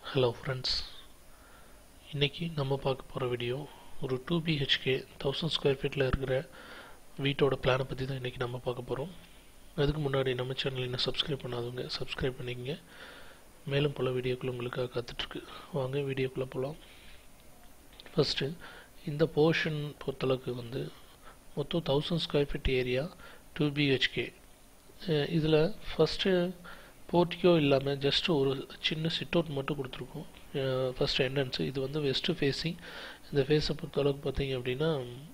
hello friends இன்றைக்கி நம்ம பார்க்க போகிற வீடியோ ஒரு டூ பிஹெச்கே தௌசண்ட் ஸ்கொயர் ஃபீட்டில் இருக்கிற வீட்டோட பிளானை பற்றி தான் இன்றைக்கி நம்ம பார்க்க போகிறோம் அதுக்கு முன்னாடி நம்ம சேனல் இன்னும் சப்ஸ்கிரைப் பண்ணாதவங்க சப்ஸ்கிரைப் பண்ணிக்கங்க மேலும் பல வீடியோக்கள் உங்களுக்காக காத்துட்ருக்கு வாங்க வீடியோக்குள்ளே போகலாம் ஃபஸ்ட்டு இந்த போர்ஷன் பொறுத்தளவுக்கு வந்து மொத்தம் thousand square feet area two BHK இதில் ஃபஸ்ட்டு போர்ட்டிக்கோ இல்லாமல் ஜஸ்ட் ஒரு சின்ன சிட் அவுட் மட்டும் கொடுத்துருக்கோம் ஃபஸ்ட் என்ட்ரன்ஸு இது வந்து வெஸ்ட்டு ஃபேஸிங் இந்த ஃபேஸை பொறுத்த அளவுக்கு பார்த்தீங்க அப்படின்னா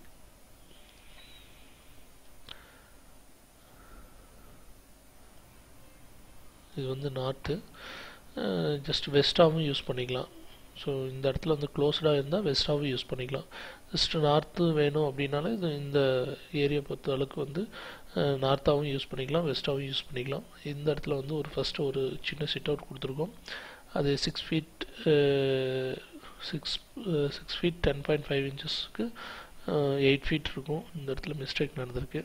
இது வந்து நார்த்து ஜஸ்ட் வெஸ்ட்டாகவும் யூஸ் பண்ணிக்கலாம் ஸோ இந்த இடத்துல வந்து க்ளோஸ்டாக இருந்தால் வெஸ்ட்டாகவும் யூஸ் பண்ணிக்கலாம் ஜஸ்ட் நார்த்து வேணும் அப்படின்னாலே இது இந்த ஏரியா பொறுத்த அளவுக்கு வந்து நார்த்தாகவும் யூஸ் பண்ணிக்கலாம் வெஸ்ட்டாகவும் யூஸ் பண்ணிக்கலாம் இந்த இடத்துல வந்து ஒரு ஃபஸ்ட்டு ஒரு சின்ன சிட் அவுட் கொடுத்துருக்கோம் அது six feet six six feet ten point five இன்ச்சஸ்க்கு எயிட் ஃபீட் இருக்கும் இந்த இடத்துல மிஸ்டேக் நடந்திருக்கு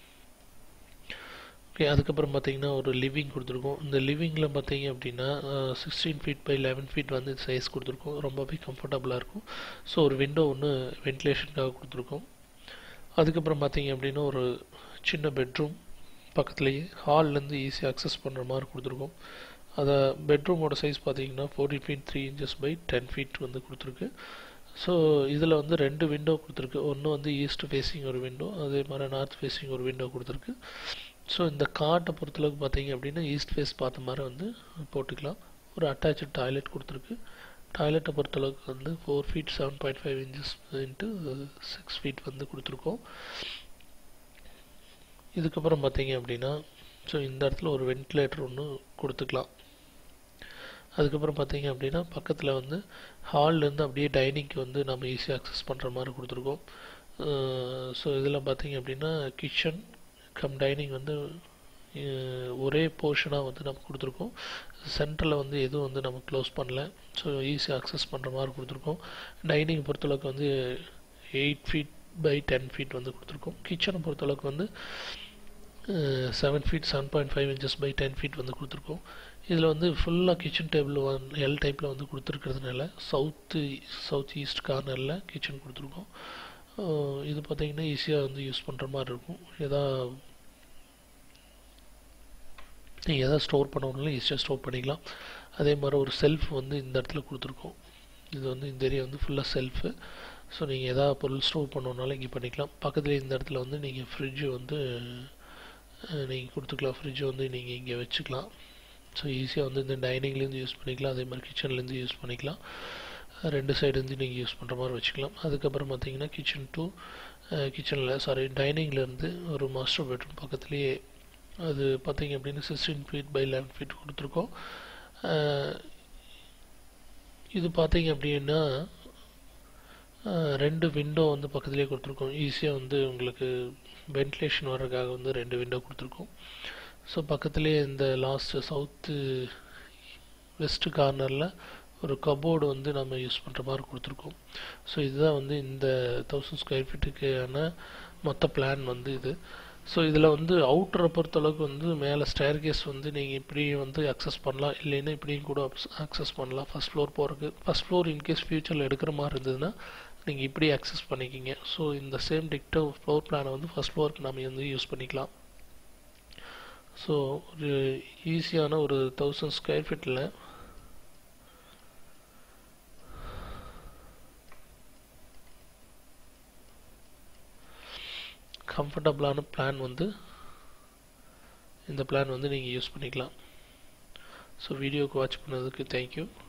ஓகே அதுக்கப்புறம் பார்த்தீங்கன்னா ஒரு லிவிங் கொடுத்துருக்கோம் இந்த லிவிங்கில் பார்த்தீங்க அப்படின்னா sixteen feet by eleven feet வந்து சைஸ் கொடுத்துருக்கோம் ரொம்பவே கம்ஃபர்டபுளாக இருக்கும் ஸோ ஒரு விண்டோ ஒன்று வென்டிலேஷனுக்காக கொடுத்துருக்கோம் அதுக்கப்புறம் பார்த்தீங்க அப்படின்னா ஒரு சின்ன பெட்ரூம் பக்கத்துலேயே ஹால்லேருந்து ஈஸியாக அக்சஸ் பண்ணுற மாதிரி கொடுத்துருக்கோம் அதை பெட்ரூமோட சைஸ் பார்த்தீங்கன்னா fourteen feet three inches by ten feet வந்து கொடுத்துருக்கு ஸோ இதில் வந்து ரெண்டு விண்டோ கொடுத்துருக்கு ஒன்று வந்து ஈஸ்ட் ஃபேஸிங் ஒரு விண்டோ அதே மாதிரி நார்த் ஃபேஸிங் ஒரு விண்டோ கொடுத்துருக்கு ஸோ இந்த காட்டை பொறுத்தளவுக்கு பார்த்தீங்க அப்படின்னா ஈஸ்ட் ஃபேஸ் பார்த்த மாதிரி வந்து போட்டுக்கலாம் ஒரு அட்டாச்சு டாய்லெட் கொடுத்துருக்கு டாய்லெட்டை பொறுத்தளவுக்கு வந்து four feet seven point five inches into six feet வந்து கொடுத்துருக்கோம் இதுக்கப்புறம் பார்த்தீங்க அப்படின்னா ஸோ இந்த இடத்துல ஒரு வென்டிலேட்டர் ஒன்று கொடுத்துக்கலாம் அதுக்கப்புறம் பார்த்தீங்க அப்படின்னா பக்கத்தில் வந்து ஹால்லேருந்து அப்படியே டைனிங்க்கு வந்து நம்ம ஈஸியாக அக்சஸ் பண்ணுற மாதிரி கொடுத்துருக்கோம் ஸோ இதில் பார்த்தீங்க அப்படின்னா கிச்சன் கம் டைனிங் வந்து ஒரே போர்ஷனாக வந்து நம்ம கொடுத்துருக்கோம் சென்டரில் வந்து எதுவும் வந்து நம்ம க்ளோஸ் பண்ணல ஸோ ஈஸியாக அக்சஸ் பண்ணுற மாதிரி கொடுத்துருக்கோம் டைனிங் பொறுத்தளவுக்கு வந்து eight feet by ten feet வந்து கொடுத்துருக்கோம் கிச்சனை பொறுத்தளவுக்கு வந்து seven feet seven point five inches by ten feet வந்து கொடுத்துருக்கோம் இதில் வந்து ஃபுல்லாக கிச்சன் டேபிள் எல் டைப்பில் வந்து கொடுத்துருக்கிறதுனால சவுத்து சவுத் ஈஸ்ட் கார்னரில் கிச்சன் கொடுத்துருக்கோம் இது பார்த்திங்கன்னா ஈஸியாக வந்து யூஸ் பண்ணுற மாதிரி இருக்கும் எதா நீங்கள் எதாவது ஸ்டோர் பண்ணணும்னாலும் ஈஸியாக ஸ்டோர் பண்ணிக்கலாம் அதே மாதிரி ஒரு செல்ஃப் வந்து இந்த இடத்துல கொடுத்துருக்கோம் இது வந்து இந்த ஏரியா வந்து ஃபுல்லாக செல்ஃபு ஸோ நீங்கள் எதாவது பொருள் ஸ்டோர் பண்ணணுன்னாலும் இங்கே பண்ணிக்கலாம் பக்கத்துலேயே இந்த இடத்துல வந்து நீங்கள் ஃப்ரிட்ஜு வந்து நீங்கள் கொடுத்துக்கலாம் ஃப்ரிட்ஜு வந்து நீங்கள் இங்கே வச்சுக்கலாம் ஸோ ஈஸியாக வந்து இந்த டைனிங்லேருந்து யூஸ் பண்ணிக்கலாம் அதே மாதிரி கிச்சன்லேருந்து யூஸ் பண்ணிக்கலாம் ரெண்டு சைடுலேருந்து நீங்கள் யூஸ் பண்ணுற மாதிரி வச்சுக்கலாம் அதுக்கப்புறம் பார்த்தீங்கன்னா கிச்சன் டூ கிச்சனில் சாரி டைனிங்லேருந்து ஒரு மாஸ்டர் பெட்ரூம் பக்கத்துலேயே அது பார்த்தீங்க அப்படின்னா sixteen feet by eleven feet கொடுத்துருக்கோம் இது பார்த்தீங்க அப்படின்னா ரெண்டு விண்டோ வந்து பக்கத்துலேயே கொடுத்துருக்கோம் ஈஸியாக வந்து உங்களுக்கு வென்டிலேஷன் வர்றதுக்காக வந்து ரெண்டு விண்டோ கொடுத்துருக்கோம் ஸோ பக்கத்துலேயே இந்த லாஸ்ட்டு சவுத்து வெஸ்ட்டு கார்னரில் ஒரு கபோர்டு வந்து நம்ம யூஸ் பண்ணுற மாதிரி கொடுத்துருக்கோம் ஸோ இதுதான் வந்து இந்த தௌசண்ட் ஸ்கொயர் ஃபீட்டுக்கான மொத்த பிளான் வந்து இது ஸோ இதில் வந்து அவுட்டரை பொறுத்தளவுக்கு வந்து மேலே ஸ்டேர் கேஸ் வந்து நீங்கள் இப்படி வந்து அக்சஸ் பண்ணலாம் இல்லைன்னா இப்படியும் கூட அக்சஸ் பண்ணலாம் ஃபஸ்ட் ஃப்ளோர் போகிறதுக்கு ஃபஸ்ட் ஃப்ளோர் இன்கேஸ் ஃப்யூச்சரில் எடுக்கிற மாதிரி இருந்ததுன்னா நீங்கள் இப்படி அக்சஸ் பண்ணிக்கிங்க ஸோ இந்த சேம் டிக்டோ ஃப்ளோர் பிளானை வந்து ஃபஸ்ட் ஃப்ளோருக்கு நம்ம வந்து யூஸ் பண்ணிக்கலாம் ஸோ ஒரு ஈஸியான ஒரு தௌசண்ட் ஸ்கொயர் ஃபீட்டில் கம்ஃபர்டபுளான பிளான் வந்து இந்த பிளான் வந்து நீங்கள் யூஸ் பண்ணிக்கலாம் ஸோ வீடியோக்கு வாட்ச் பண்ணதுக்கு தேங்க்யூ